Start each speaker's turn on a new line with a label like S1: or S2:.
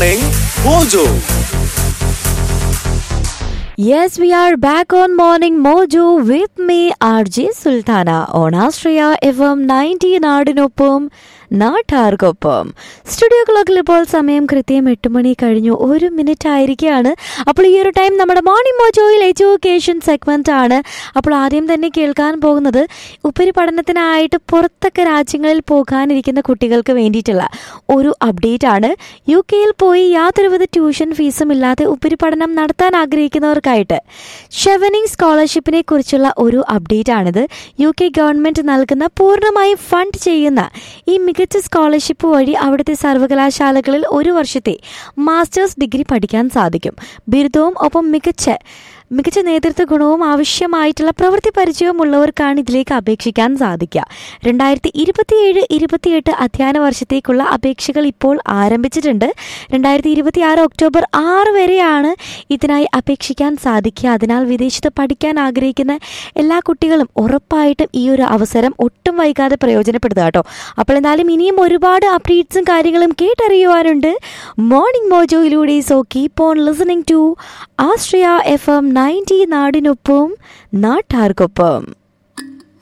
S1: Morning Mojo.
S2: Yes, we are back on Morning Mojo with me, RJ Sultana, on Astraya FM 90 നാടിനൊപ്പം നാട്ടാർക്കൊപ്പം studio ക്ലോക്കിൽ ഇപ്പോൾ സമയം കൃത്യം എട്ട് മണി കഴിഞ്ഞു ഒരു മിനിറ്റ് ആയിരിക്കുകയാണ് അപ്പോൾ ഈ ഒരു ടൈം നമ്മുടെ മോർണിംഗ് മോജോയിൽ എഡ്യൂക്കേഷൻ സെഗ്മെന്റ് ആണ് അപ്പോൾ ആദ്യം തന്നെ കേൾക്കാൻ പോകുന്നത് ഉപരിപഠനത്തിനായിട്ട് പുറത്തൊക്കെ രാജ്യങ്ങളിൽ പോകാനിരിക്കുന്ന കുട്ടികൾക്ക് വേണ്ടിയിട്ടുള്ള ഒരു അപ്ഡേറ്റ് ആണ് യു കെയിൽ പോയി യാതൊരുവിധ ട്യൂഷൻ ഫീസും ഇല്ലാതെ ഉപരിപഠനം നടത്താൻ ആഗ്രഹിക്കുന്നവർക്കായിട്ട് ഷെവനിങ് സ്കോളർഷിപ്പിനെ കുറിച്ചുള്ള ഒരു അപ്ഡേറ്റ് ആണിത് യു കെ ഗവൺമെന്റ് നൽകുന്ന പൂർണ്ണമായും ഫണ്ട് ചെയ്യുന്ന ഈ മികച്ച സ്കോളർഷിപ്പ് വഴി അവിടുത്തെ സർവകലാശാലകളിൽ ഒരു വർഷത്തെ മാസ്റ്റേഴ്സ് ഡിഗ്രി പഠിക്കാൻ സാധിക്കും ബിരുദവും ഒപ്പം മികച്ച മികച്ച നേതൃത്വ ഗുണവും ആവശ്യമായിട്ടുള്ള പ്രവൃത്തി പരിചയമുള്ളവർക്കാണ് ഇതിലേക്ക് അപേക്ഷിക്കാൻ സാധിക്കുക രണ്ടായിരത്തി ഇരുപത്തിയേഴ് ഇരുപത്തിയെട്ട് അധ്യയന വർഷത്തേക്കുള്ള അപേക്ഷകൾ ഇപ്പോൾ ആരംഭിച്ചിട്ടുണ്ട് രണ്ടായിരത്തി ഇരുപത്തി ആറ് ഒക്ടോബർ ആറ് വരെയാണ് ഇതിനായി അപേക്ഷിക്കാൻ സാധിക്കുക അതിനാൽ വിദേശത്ത് പഠിക്കാൻ ആഗ്രഹിക്കുന്ന എല്ലാ കുട്ടികളും ഉറപ്പായിട്ടും ഈ ഒരു അവസരം ഒട്ടും വൈകാതെ പ്രയോജനപ്പെടുത്തുക കേട്ടോ അപ്പോൾ എന്തായാലും ഇനിയും ഒരുപാട് അപ്ഡേറ്റ്സും കാര്യങ്ങളും കേട്ടറിയുവാനുണ്ട് മോർണിംഗ് മോജോയിലൂടെ so keep on listening to Austria F M ninety നാടിനൊപ്പം നാട്ടാർക്കൊപ്പം